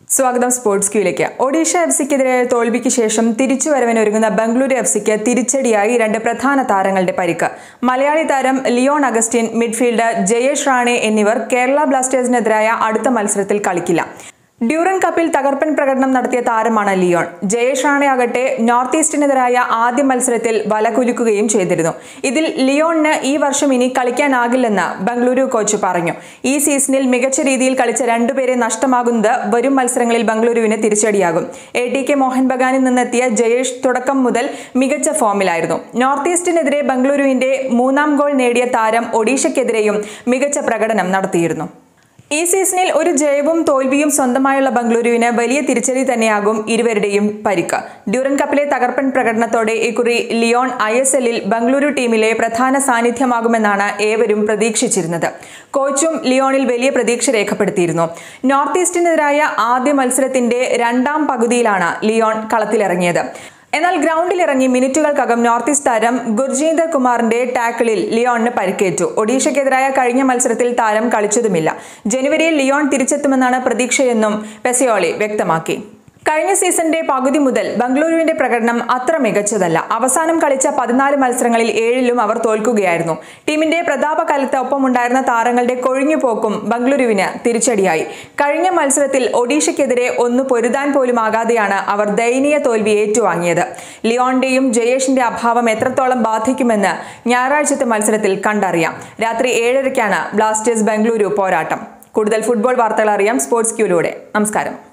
സ്വാഗതം സ്പോർട്സ് ക്യൂയിലേക്ക് ഒഡീഷ എഫ് സിക്കെതിരായ തോൽവിക്ക് ശേഷം തിരിച്ചുവരവിനൊരുങ്ങുന്ന ബംഗളൂരു എഫ് സിക്ക് തിരിച്ചടിയായി രണ്ട് പ്രധാന താരങ്ങളുടെ പരിക്ക് മലയാളി താരം ലിയോൺ അഗസ്റ്റിൻ മിഡ്ഫീൽഡർ ജയേഷ് റാണെ എന്നിവർ കേരള ബ്ലാസ്റ്റേഴ്സിനെതിരായ അടുത്ത മത്സരത്തിൽ കളിക്കില്ല ഡ്യൂറൻ കപ്പിൽ തകർപ്പൻ പ്രകടനം നടത്തിയ താരമാണ് ലിയോൺ ജയേഷ് റാണെ ആകട്ടെ നോർത്ത് ഈസ്റ്റിനെതിരായ ആദ്യ മത്സരത്തിൽ വലകുലുക്കുകയും ചെയ്തിരുന്നു ഇതിൽ ലിയോണിന് ഈ വർഷം ഇനി കളിക്കാനാകില്ലെന്ന് ബംഗളൂരു കോച്ച് പറഞ്ഞു ഈ സീസണിൽ മികച്ച രീതിയിൽ കളിച്ച രണ്ടുപേരെ നഷ്ടമാകുന്നത് വരും മത്സരങ്ങളിൽ ബംഗളൂരുവിന് തിരിച്ചടിയാകും എ ടി കെ മോഹൻ ബഗാനിൽ നിന്നെത്തിയ ജയേഷ് തുടക്കം മുതൽ മികച്ച ഫോമിലായിരുന്നു നോർത്ത് ഈസ്റ്റിനെതിരെ ബംഗളൂരുവിന്റെ മൂന്നാം ഗോൾ നേടിയ താരം ഒഡീഷയ്ക്കെതിരെയും മികച്ച പ്രകടനം നടത്തിയിരുന്നു ഈ സീസണിൽ ഒരു ജയവും തോൽവിയും സ്വന്തമായുള്ള ബംഗളൂരുവിന് വലിയ തിരിച്ചടി തന്നെയാകും ഇരുവരുടെയും പരിക്ക് ഡ്യൂറൻ കപ്പിലെ തകർപ്പൻ പ്രകടനത്തോടെ ഇക്കുറി ലിയോൺ ഐ എസ് എല്ലിൽ ബംഗളൂരു ടീമിലെ പ്രധാന സാന്നിധ്യമാകുമെന്നാണ് ഏവരും പ്രതീക്ഷിച്ചിരുന്നത് കോച്ചും ലിയോണിൽ വലിയ പ്രതീക്ഷ രേഖപ്പെടുത്തിയിരുന്നു നോർത്ത് ഈസ്റ്റിനെതിരായ ആദ്യ മത്സരത്തിന്റെ രണ്ടാം പകുതിയിലാണ് ലിയോൺ കളത്തിലിറങ്ങിയത് എന്നാൽ ഗ്രൗണ്ടിൽ ഇറങ്ങി മിനിറ്റുകൾക്കകം നോർത്ത് ഈസ്റ്റ് താരം ഗുർജീന്ദർ കുമാറിന്റെ ടാക്കിളിൽ ലിയോണിന് പരിക്കേറ്റു ഒഡീഷയ്ക്കെതിരായ കഴിഞ്ഞ മത്സരത്തിൽ താരം കളിച്ചതുമില്ല ജനുവരിയിൽ ലിയോൺ തിരിച്ചെത്തുമെന്നാണ് പ്രതീക്ഷയെന്നും പെസയോളി വ്യക്തമാക്കി കഴിഞ്ഞ സീസണിന്റെ പകുതി മുതൽ ബംഗളൂരുവിന്റെ പ്രകടനം അത്ര മികച്ചതല്ല അവസാനം കളിച്ച പതിനാല് മത്സരങ്ങളിൽ ഏഴിലും അവർ തോൽക്കുകയായിരുന്നു ടീമിന്റെ പ്രതാപകാലത്ത് ഒപ്പമുണ്ടായിരുന്ന താരങ്ങളുടെ കൊഴിഞ്ഞുപോക്കും ബംഗളൂരുവിന് തിരിച്ചടിയായി കഴിഞ്ഞ മത്സരത്തിൽ ഒഡീഷയ്ക്കെതിരെ ഒന്ന് പൊരുതാൻ പോലും ആകാതെയാണ് അവർ ദയനീയ തോൽവി ഏറ്റുവാങ്ങിയത് ലിയോണിന്റെയും ജയേഷിന്റെ അഭാവം എത്രത്തോളം ബാധിക്കുമെന്ന് ഞായറാഴ്ചത്തെ മത്സരത്തിൽ കണ്ടറിയാം രാത്രി ഏഴരയ്ക്കാണ് ബ്ലാസ്റ്റേഴ്സ് ബംഗളൂരു പോരാട്ടം കൂടുതൽ ഫുട്ബോൾ വാർത്തകൾ അറിയാം സ്പോർട്സ് ക്യൂയിലൂടെ നമസ്കാരം